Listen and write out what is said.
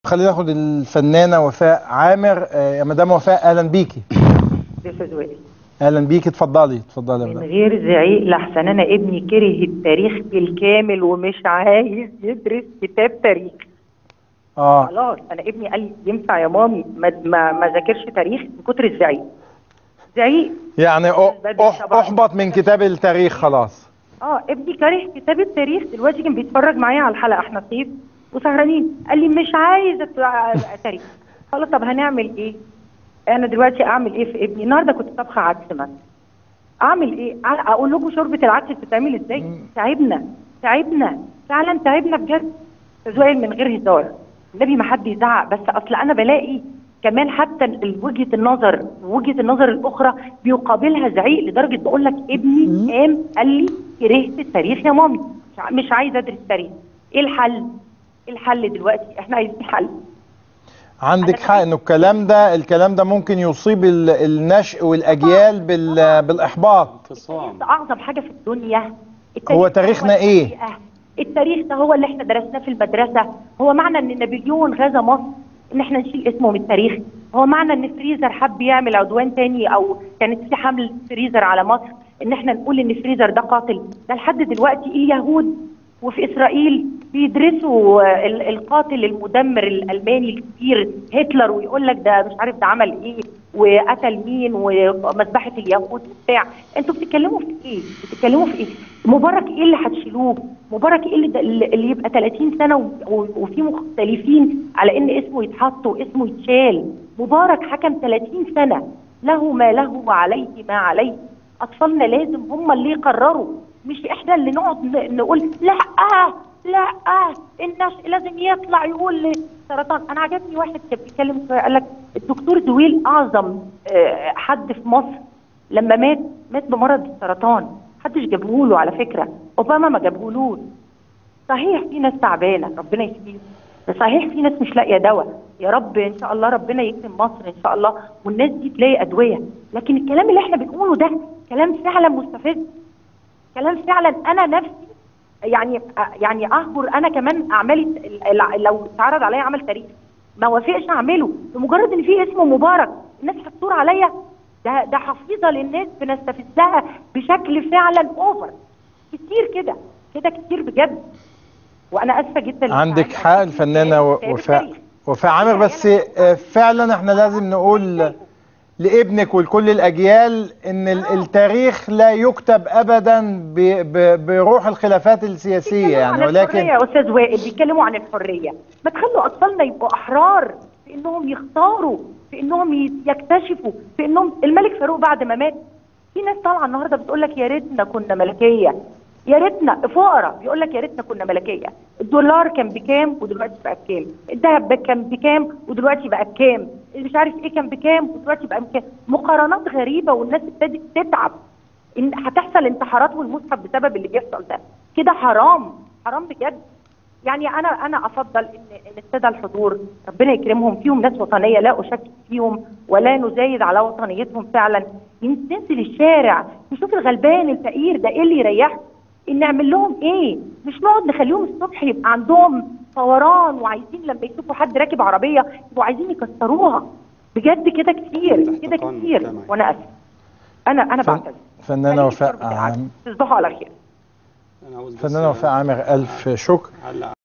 خلينا ناخد الفنانه وفاء عامر آه، يا مدام وفاء اهلا بيكي استاذ وائل اهلا بيكي اتفضلي اتفضلي يا من مدام غير زعيق لحسن انا ابني كره التاريخ بالكامل ومش عايز يدرس كتاب تاريخ اه خلاص انا ابني قال لي ينفع يا مامي ما ما, ما ذاكرش تاريخ من كتر الزعيق زعيق يعني أ- أح- احبط من كتاب التاريخ خلاص اه ابني كاره كتاب التاريخ دلوقتي كان بيتفرج معايا على الحلقه احنا صيف وسهرانين قال لي مش عايز أت- أبقى تاريخ خلاص طب هنعمل ايه انا دلوقتي اعمل ايه في ابني النهارده كنت طبخه عدس مثلا اعمل ايه أع- اقول لكم شوربه العدس بتتعمل ازاي تعبنا تعبنا فعلا تعبنا بجد أستاذ وائل من غير هزار النبي ما حد يزعق بس اصل انا بلاقي كمان حتى ال- وجهه النظر وجهه النظر الاخرى بيقابلها زعيق لدرجه بقول لك ابني قام قال لي كرهت التاريخ يا مامي مش ع- مش عايز ادرس تاريخ ايه الحل؟ ايه الحل دلوقتي؟ احنا عايزين حل عندك أنا حق انه الكلام ده الكلام ده ممكن يصيب ال- النشء والاجيال بال- بالاحباط التاريخ ده اعظم حاجه في الدنيا التاريخ هو ده تاريخنا إيه؟ الحقيقة. التاريخ ده هو اللي احنا درسناه في المدرسه هو معنى ان نابليون غزا مصر ان احنا نشيل اسمه من التاريخ هو معنى ان فريزر حب يعمل عدوان تاني او كانت في حمل فريزر على مصر ان احنا نقول ان فريزر ده قاتل ده لحد دلوقتي اليهود وفي اسرائيل بيدرسوا آه، ال- القاتل المدمر الالماني الكبير هتلر ويقول لك ده مش عارف ده عمل ايه وقتل مين ومذبحه اليهود وبتاع انتوا بتتكلموا في ايه؟ بتتكلموا في ايه؟ مبارك ايه اللي هتشيلوه؟ مبارك ايه اللي, ده اللي يبقى 30 سنه و- و- وفي مختلفين على ان اسمه يتحط واسمه يتشال مبارك حكم 30 سنه له ما له وعليه ما عليه اطفالنا لازم هم اللي يقرروا مش احنا اللي نقعد ن- نقول لا لا الناس لازم يطلع يقول لي سرطان انا عجبني واحد كان بيتكلم شوية قال لك الدكتور دويل اعظم آه، حد في مصر لما مات مات بمرض السرطان محدش جابه له على فكره اوباما ما جابهولوش صحيح في ناس تعبانه ربنا يشفيهم صحيح في ناس مش لاقيه دواء يا رب ان شاء الله ربنا يكرم مصر ان شاء الله والناس دي تلاقي ادويه لكن الكلام اللي احنا بنقوله ده كلام فعلا مستفز كلام فعلا انا نفسي يعني يعني اهجر انا كمان اعمالي ال- ال- لو اتعرض عليا عمل تاريخ ما وافقش اعمله بمجرد ان في اسم مبارك الناس هتثور عليا ده ده حفيظه للناس بنستفزها بشكل فعلا اوفر كتير كده كده كتير بجد وانا اسفه جدا عندك للتعليق. حق أنا الفنانه و- كتاب وفاء التاريخ. وفاء عامر بس آه، فعلا احنا لازم نقول لابنك ولكل الاجيال ان ال- التاريخ لا يكتب ابدا ب- ب- بروح الخلافات السياسيه بيتكلموا يعني عن الحرية ولكن يا استاذ وائل بيتكلموا عن الحريه ما تخلوا اطفالنا يبقوا احرار في انهم يختاروا في انهم ي- يكتشفوا في انهم الملك فاروق بعد ما مات في ناس طالعه النهارده بتقول لك يا ريتنا كنا ملكيه يا ريتنا فقراء بيقول لك يا ريتنا كنا ملكيه الدولار كان بكام ودلوقتي بقى بكام الذهب بقى كان بكام ودلوقتي بقى بكام مش عارف ايه كان بكام ودلوقتي بقى بكام مقارنات غريبه والناس ابتدت تتعب ان هتحصل انتحارات والمصحف بسبب اللي بيحصل ده كده حرام حرام بجد يعني انا انا افضل ان ان الساده الحضور ربنا يكرمهم فيهم ناس وطنيه لا اشكك فيهم ولا نزايد على وطنيتهم فعلا ننزل الشارع نشوف الغلبان الفقير ده ايه اللي يريحه ان نعمل لهم ايه مش نقعد نخليهم الصبح يبقى عندهم فوران وعايزين لما يشوفوا حد راكب عربيه يبقوا عايزين يكسروها بجد كده كتير كده احتقان كتير مجتمعي. وانا اسف انا انا فن- بعتذر فنانه خليكي وفاء شرب العسل. عام تصبحوا على خير انا عاوز بس فنانه وفاء عامر الف شكر علق